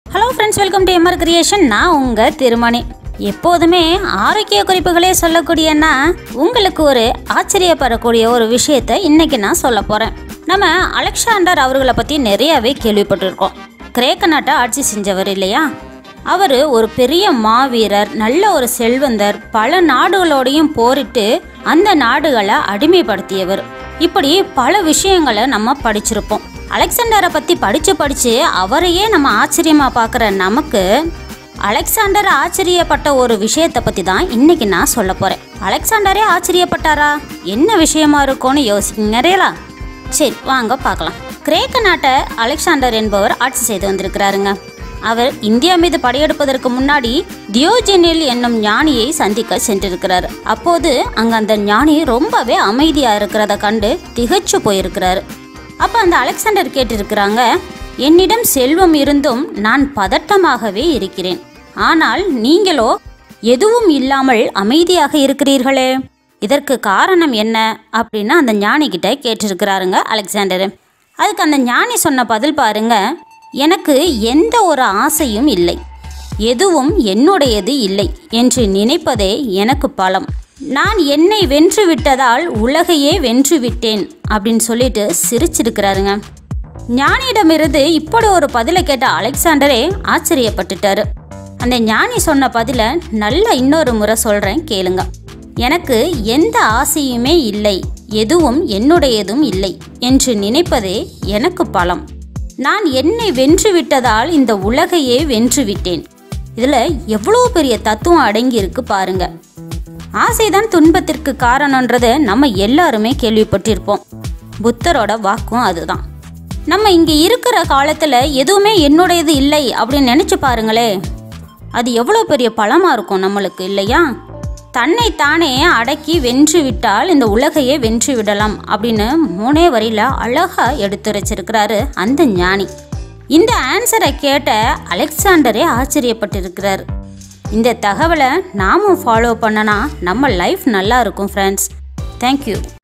hello friends welcome to M R creation நான் உங்கள் திருமணி எப்போதுமே ஆரோக்கிய குறிப்புகளே சொல்லக்கூடியன்னா உங்களுக்கு ஒரு ஆச்சரியப்படக்கூடிய ஒரு விஷயத்தை இன்னைக்கு நான் சொல்ல போகிறேன் நம்ம அலெக்சாண்டர் அவர்களை பற்றி நிறையவே கேள்விப்பட்டிருக்கோம் கிரேக்க நாட்டை ஆட்சி செஞ்சவர் இல்லையா அவர் ஒரு பெரிய மாவீரர் நல்ல ஒரு செல்வந்தர் பல நாடுகளோடையும் போரிட்டு அந்த நாடுகளை அடிமைப்படுத்தியவர் இப்படி பல விஷயங்களை நம்ம படிச்சிருப்போம் அலெக்சாண்டரை பற்றி படித்து படித்து அவரையே நம்ம ஆச்சரியமாக பார்க்குற நமக்கு அலெக்சாண்டர் ஆச்சரியப்பட்ட ஒரு விஷயத்தை பற்றி தான் இன்னைக்கு நான் சொல்ல போகிறேன் அலெக்சாண்டரே ஆச்சரியப்பட்டாரா என்ன விஷயமா இருக்கும்னு யோசிக்கிறீங்களா சரி வாங்க பார்க்கலாம் கிரேக்க நாட்டை அலெக்சாண்டர் என்பவர் ஆட்சி செய்து வந்திருக்கிறாருங்க அவர் இந்தியா மீது படையெடுப்பதற்கு முன்னாடி தியோஜெனில் என்னும் ஞானியை சந்திக்க சென்றிருக்கிறார் அப்போது அங்க அந்த ஞானி ரொம்பவே அமைதியா இருக்கிறத கண்டு திகைச்சு போயிருக்கிறாரு அப்ப அந்த அலெக்சாண்டர் கேட்டிருக்கிறாங்க என்னிடம் செல்வம் இருந்தும் நான் பதட்டமாகவே இருக்கிறேன் ஆனால் நீங்களோ எதுவும் இல்லாமல் அமைதியாக இருக்கிறீர்களே இதற்கு காரணம் என்ன அப்படின்னு அந்த ஞானி கிட்ட கேட்டிருக்கிறாருங்க அலெக்சாண்டர் அதுக்கு அந்த ஞானி சொன்ன பதில் பாருங்க எனக்கு எந்த ஒரு ஆசையும் இல்லை எதுவும் என்னுடையது இல்லை என்று நினைப்பதே எனக்கு பலம் நான் என்னை வென்று விட்டதால் உலகையே வென்று விட்டேன் அப்படின்னு சொல்லிட்டு சிரிச்சிருக்கிறாருங்க ஞானியிடமிருந்து இப்படி ஒரு பதிலை கேட்ட அலெக்சாண்டரே ஆச்சரியப்பட்டுட்டாரு அந்த ஞானி சொன்ன பதிலை நல்ல இன்னொரு முறை சொல்றேன் கேளுங்க எனக்கு எந்த ஆசையுமே இல்லை எதுவும் என்னுடையதும் இல்லை என்று நினைப்பதே எனக்கு பலம் நான் என்னை வென்று விட்டதால் இந்த உலகையே வென்று விட்டேன் இதுல எவ்வளோ பெரிய தத்துவம் அடங்கி இருக்கு பாருங்க ஆசைதான் துன்பத்திற்கு காரணன்றதை நம்ம எல்லாருமே கேள்விப்பட்டிருப்போம் புத்தரோட வாக்கும் அதுதான் நம்ம இங்க இருக்கிற காலத்துல எதுவுமே என்னுடையது இல்லை அப்படின்னு நினைச்சு பாருங்களே அது எவ்வளோ பெரிய பலமா இருக்கும் நம்மளுக்கு இல்லையா தன்னை தானே அடக்கி வென்று விட்டால் இந்த உலகையே வென்று விடலாம் அப்படின்னு மூணே வரியில அழகா எடுத்துரைச்சிருக்கிறாரு அந்த ஞானி இந்த ஆன்சரை கேட்ட அலெக்சாண்டரே ஆச்சரியப்பட்டிருக்கிறார் இந்த தகவலை நாமும் ஃபாலோ பண்ணனா நம்ம லைஃப் நல்லா இருக்கும் ஃப்ரெண்ட்ஸ் தேங்க்யூ